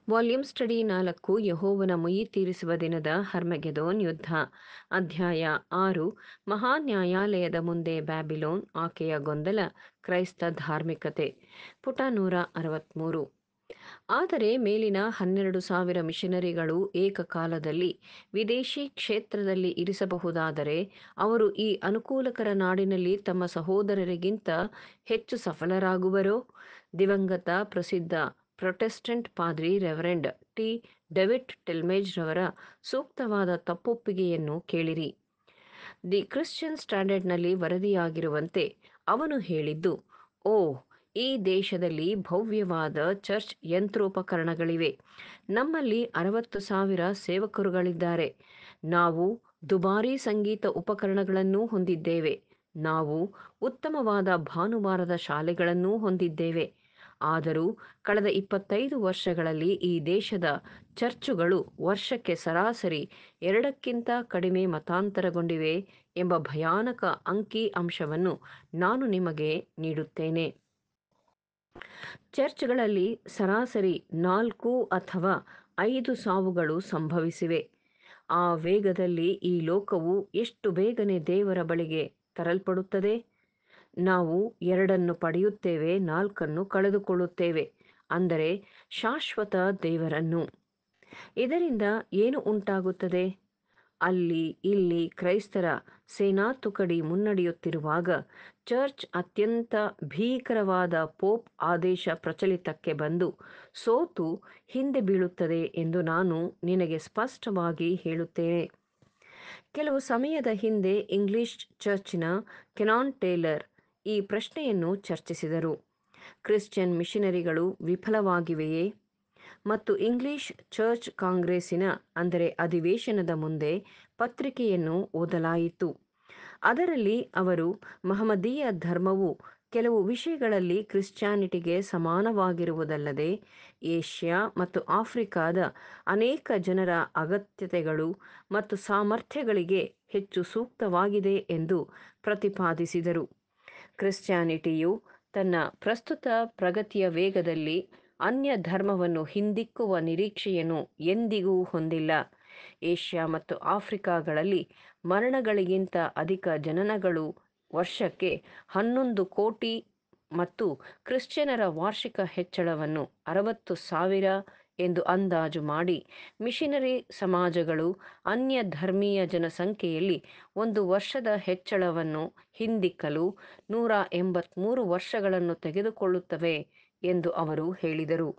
volume study ನಾಲ್ಕು ಯಹೋವನ ಮುಯಿ ತೀರಿಸುವ ದಿನದ ಹರ್ಮಗೆದೋನ್ ಯುದ್ಧ ಅಧ್ಯಾಯ ಆರು ಮಹಾ ನ್ಯಾಯಾಲಯದ ಮುಂದೆ ಬ್ಯಾಬಿಲೋನ್ ಆಕೆಯ ಗೊಂದಲ ಕ್ರೈಸ್ತ ಧಾರ್ಮಿಕತೆ ಪುಟ ನೂರ ಅರವತ್ತ್ಮೂರು ಆದರೆ ಮೇಲಿನ ಹನ್ನೆರಡು ಸಾವಿರ ಮಿಷನರಿಗಳು ಏಕಕಾಲದಲ್ಲಿ ವಿದೇಶಿ ಕ್ಷೇತ್ರದಲ್ಲಿ ಇರಿಸಬಹುದಾದರೆ ಅವರು ಈ ಅನುಕೂಲಕರ ನಾಡಿನಲ್ಲಿ ತಮ್ಮ ಸಹೋದರರಿಗಿಂತ ಹೆಚ್ಚು ಸಫಲರಾಗುವರೋ ದಿವಂಗತ ಪ್ರಸಿದ್ಧ ಪ್ರೊಟೆಸ್ಟೆಂಟ್ ಪಾದ್ರಿ ರೆವರೆಂಡ್ ಟಿ ಡೆವಿಡ್ ಟೆಲ್ಮೇಜ್ ರವರ ಸೂಕ್ತವಾದ ತಪ್ಪೊಪ್ಪಿಗೆಯನ್ನು ಕೇಳಿರಿ ದಿ ಕ್ರಿಶ್ಚಿಯನ್ ಸ್ಟ್ಯಾಂಡರ್ಡ್ನಲ್ಲಿ ವರದಿಯಾಗಿರುವಂತೆ ಅವನು ಹೇಳಿದ್ದು ಓ ಈ ದೇಶದಲ್ಲಿ ಭವ್ಯವಾದ ಚರ್ಚ್ ಯಂತ್ರೋಪಕರಣಗಳಿವೆ ನಮ್ಮಲ್ಲಿ ಅರವತ್ತು ಸಾವಿರ ಸೇವಕರುಗಳಿದ್ದಾರೆ ನಾವು ದುಬಾರಿ ಸಂಗೀತ ಉಪಕರಣಗಳನ್ನೂ ಹೊಂದಿದ್ದೇವೆ ನಾವು ಉತ್ತಮವಾದ ಭಾನುವಾರದ ಶಾಲೆಗಳನ್ನೂ ಹೊಂದಿದ್ದೇವೆ ಆದರೂ ಕಳೆದ ಇಪ್ಪತ್ತೈದು ವರ್ಷಗಳಲ್ಲಿ ಈ ದೇಶದ ಚರ್ಚುಗಳು ವರ್ಷಕ್ಕೆ ಸರಾಸರಿ ಎರಡಕ್ಕಿಂತ ಕಡಿಮೆ ಮತಾಂತರಗೊಂಡಿವೆ ಎಂಬ ಭಯಾನಕ ಅಂಕಿ ಅಂಶವನ್ನು ನಾನು ನಿಮಗೆ ನೀಡುತ್ತೇನೆ ಚರ್ಚ್ಗಳಲ್ಲಿ ಸರಾಸರಿ ನಾಲ್ಕು ಅಥವಾ ಐದು ಸಾವುಗಳು ಸಂಭವಿಸಿವೆ ಆ ವೇಗದಲ್ಲಿ ಈ ಲೋಕವು ಎಷ್ಟು ಬೇಗನೆ ದೇವರ ಬಳಿಗೆ ತರಲ್ಪಡುತ್ತದೆ ನಾವು ಎರಡನ್ನು ಪಡೆಯುತ್ತೇವೆ ನಾಲ್ಕನ್ನು ಕಳೆದುಕೊಳ್ಳುತ್ತೇವೆ ಅಂದರೆ ಶಾಶ್ವತ ದೇವರನ್ನು ಇದರಿಂದ ಏನು ಉಂಟಾಗುತ್ತದೆ ಅಲ್ಲಿ ಇಲ್ಲಿ ಕ್ರೈಸ್ತರ ಸೇನಾ ತುಕಡಿ ಮುನ್ನಡೆಯುತ್ತಿರುವಾಗ ಚರ್ಚ್ ಅತ್ಯಂತ ಭೀಕರವಾದ ಪೋಪ್ ಆದೇಶ ಪ್ರಚಲಿತಕ್ಕೆ ಬಂದು ಸೋತು ಹಿಂದೆ ಬೀಳುತ್ತದೆ ಎಂದು ನಾನು ನಿನಗೆ ಸ್ಪಷ್ಟವಾಗಿ ಹೇಳುತ್ತೇನೆ ಕೆಲವು ಸಮಯದ ಹಿಂದೆ ಇಂಗ್ಲಿಷ್ ಚರ್ಚಿನ ಕೆನಾನ್ ಟೇಲರ್ ಈ ಪ್ರಶ್ನೆಯನ್ನು ಚರ್ಚಿಸಿದರು ಕ್ರಿಶ್ಚಿಯನ್ ಮಿಷನರಿಗಳು ವಿಫಲವಾಗಿವೆಯೇ ಮತ್ತು ಇಂಗ್ಲಿಷ್ ಚರ್ಚ್ ಕಾಂಗ್ರೆಸ್ಸಿನ ಅಂದರೆ ಅಧಿವೇಶನದ ಮುಂದೆ ಪತ್ರಿಕೆಯನ್ನು ಓದಲಾಯಿತು ಅದರಲ್ಲಿ ಅವರು ಮಹಮ್ಮದೀಯ ಧರ್ಮವು ಕೆಲವು ವಿಷಯಗಳಲ್ಲಿ ಕ್ರಿಶ್ಚಿಯಾನಿಟಿಗೆ ಸಮಾನವಾಗಿರುವುದಲ್ಲದೆ ಏಷ್ಯಾ ಮತ್ತು ಆಫ್ರಿಕಾದ ಅನೇಕ ಜನರ ಅಗತ್ಯತೆಗಳು ಮತ್ತು ಸಾಮರ್ಥ್ಯಗಳಿಗೆ ಹೆಚ್ಚು ಸೂಕ್ತವಾಗಿದೆ ಎಂದು ಪ್ರತಿಪಾದಿಸಿದರು ಕ್ರಿಶ್ಚಿಯಾನಿಟಿಯು ತನ್ನ ಪ್ರಸ್ತುತ ಪ್ರಗತಿಯ ವೇಗದಲ್ಲಿ ಅನ್ಯ ಧರ್ಮವನ್ನು ಹಿಂದಿಕ್ಕುವ ನಿರೀಕ್ಷೆಯನ್ನು ಎಂದಿಗೂ ಹೊಂದಿಲ್ಲ ಏಷ್ಯಾ ಮತ್ತು ಆಫ್ರಿಕಾಗಳಲ್ಲಿ ಮರಣಗಳಿಗಿಂತ ಅಧಿಕ ಜನನಗಳು ವರ್ಷಕ್ಕೆ ಹನ್ನೊಂದು ಕೋಟಿ ಮತ್ತು ಕ್ರಿಶ್ಚಿಯನರ ವಾರ್ಷಿಕ ಹೆಚ್ಚಳವನ್ನು ಅರವತ್ತು ಸಾವಿರ ಎಂದು ಅಂದಾಜು ಮಾಡಿ ಮಿಷನರಿ ಸಮಾಜಗಳು ಅನ್ಯ ಧರ್ಮೀಯ ಜನಸಂಖ್ಯೆಯಲ್ಲಿ ಒಂದು ವರ್ಷದ ಹೆಚ್ಚಳವನ್ನು ಹಿಂದಿಕ್ಕಲು ನೂರ ಎಂಬತ್ತ್ಮೂರು ವರ್ಷಗಳನ್ನು ತೆಗೆದುಕೊಳ್ಳುತ್ತವೆ ಎಂದು ಅವರು ಹೇಳಿದರು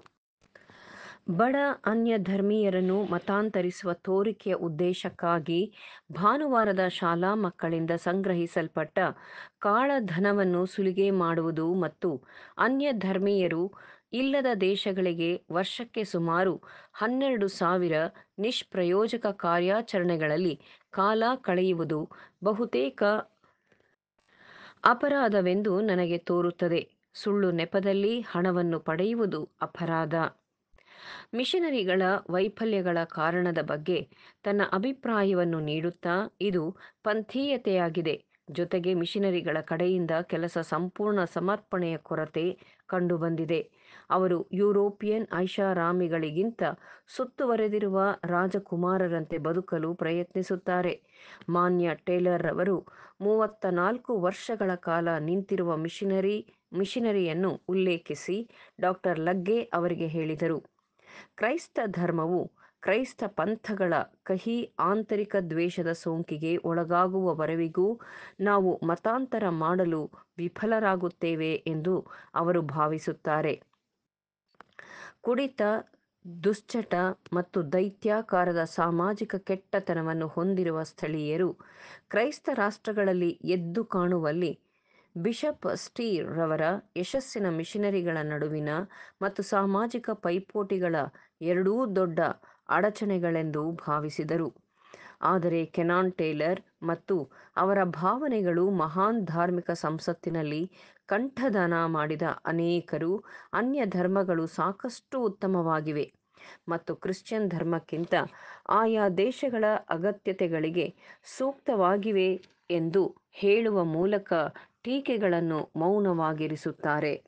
ಬಡ ಅನ್ಯ ಧರ್ಮೀಯರನ್ನು ಮತಾಂತರಿಸುವ ತೋರಿಕೆಯ ಉದ್ದೇಶಕ್ಕಾಗಿ ಭಾನುವಾರದ ಶಾಲಾ ಮಕ್ಕಳಿಂದ ಸಂಗ್ರಹಿಸಲ್ಪಟ್ಟ ಕಾಳಧನವನ್ನು ಸುಲಿಗೆ ಮಾಡುವುದು ಮತ್ತು ಅನ್ಯ ಧರ್ಮೀಯರು ಇಲ್ಲದ ದೇಶಗಳಿಗೆ ವರ್ಷಕ್ಕೆ ಸುಮಾರು ಹನ್ನೆರಡು ಸಾವಿರ ನಿಷ್ಪ್ರಯೋಜಕ ಕಾರ್ಯಾಚರಣೆಗಳಲ್ಲಿ ಕಾಲ ಕಳೆಯುವುದು ಬಹುತೇಕ ಅಪರಾಧವೆಂದು ನನಗೆ ತೋರುತ್ತದೆ ಸುಳ್ಳು ನೆಪದಲ್ಲಿ ಹಣವನ್ನು ಪಡೆಯುವುದು ಅಪರಾಧ ಮಿಷನರಿಗಳ ವೈಫಲ್ಯಗಳ ಕಾರಣದ ಬಗ್ಗೆ ತನ್ನ ಅಭಿಪ್ರಾಯವನ್ನು ನೀಡುತ್ತಾ ಇದು ಪಂಥೀಯತೆಯಾಗಿದೆ ಜೊತೆಗೆ ಮಿಷನರಿಗಳ ಕಡೆಯಿಂದ ಕೆಲಸ ಸಂಪೂರ್ಣ ಸಮರ್ಪಣೆಯ ಕೊರತೆ ಕಂಡುಬಂದಿದೆ ಅವರು ಯುರೋಪಿಯನ್ ಐಷಾರಾಮಿಗಳಿಗಿಂತ ಸುತ್ತುವರೆದಿರುವ ರಾಜಕುಮಾರರಂತೆ ಬದುಕಲು ಪ್ರಯತ್ನಿಸುತ್ತಾರೆ ಮಾನ್ಯ ಟೇಲರ್ ರವರು ಮೂವತ್ತ ನಾಲ್ಕು ವರ್ಷಗಳ ಕಾಲ ನಿಂತಿರುವ ಮಿಷನರಿ ಮಿಷನರಿಯನ್ನು ಉಲ್ಲೇಖಿಸಿ ಡಾಕ್ಟರ್ ಲಗ್ಗೆ ಅವರಿಗೆ ಹೇಳಿದರು ಕ್ರೈಸ್ತ ಧರ್ಮವು ಕ್ರೈಸ್ತ ಪಂಥಗಳ ಕಹಿ ಆಂತರಿಕ ದ್ವೇಷದ ಸೋಂಕಿಗೆ ಒಳಗಾಗುವವರೆವಿಗೂ ನಾವು ಮತಾಂತರ ಮಾಡಲು ವಿಫಲರಾಗುತ್ತೇವೆ ಎಂದು ಅವರು ಭಾವಿಸುತ್ತಾರೆ ಕುಡಿತ ದುಶ್ಚಟ ಮತ್ತು ದೈತ್ಯಾಕಾರದ ಸಾಮಾಜಿಕ ಕೆಟ್ಟತನವನ್ನು ಹೊಂದಿರುವ ಸ್ಥಳೀಯರು ಕ್ರೈಸ್ತ ರಾಷ್ಟ್ರಗಳಲ್ಲಿ ಎದ್ದು ಕಾಣುವಲ್ಲಿ ಬಿಷಪ್ ಸ್ಟೀರ್ ರವರ ಯಶಸ್ಸಿನ ಮಿಷನರಿಗಳ ನಡುವಿನ ಮತ್ತು ಸಾಮಾಜಿಕ ಪೈಪೋಟಿಗಳ ಎರಡೂ ದೊಡ್ಡ ಅಡಚಣೆಗಳೆಂದು ಭಾವಿಸಿದರು ಆದರೆ ಕೆನಾನ್ ಟೇಲರ್ ಮತ್ತು ಅವರ ಭಾವನೆಗಳು ಮಹಾನ್ ಧಾರ್ಮಿಕ ಸಂಸತ್ತಿನಲ್ಲಿ ಕಂಠದಾನ ಮಾಡಿದ ಅನೇಕರು ಅನ್ಯ ಧರ್ಮಗಳು ಸಾಕಷ್ಟು ಉತ್ತಮವಾಗಿವೆ ಮತ್ತು ಕ್ರಿಶ್ಚಿಯನ್ ಧರ್ಮಕ್ಕಿಂತ ಆಯಾ ದೇಶಗಳ ಅಗತ್ಯತೆಗಳಿಗೆ ಸೂಕ್ತವಾಗಿವೆ ಎಂದು ಹೇಳುವ ಮೂಲಕ ಟೀಕೆಗಳನ್ನು ಮೌನವಾಗಿರಿಸುತ್ತಾರೆ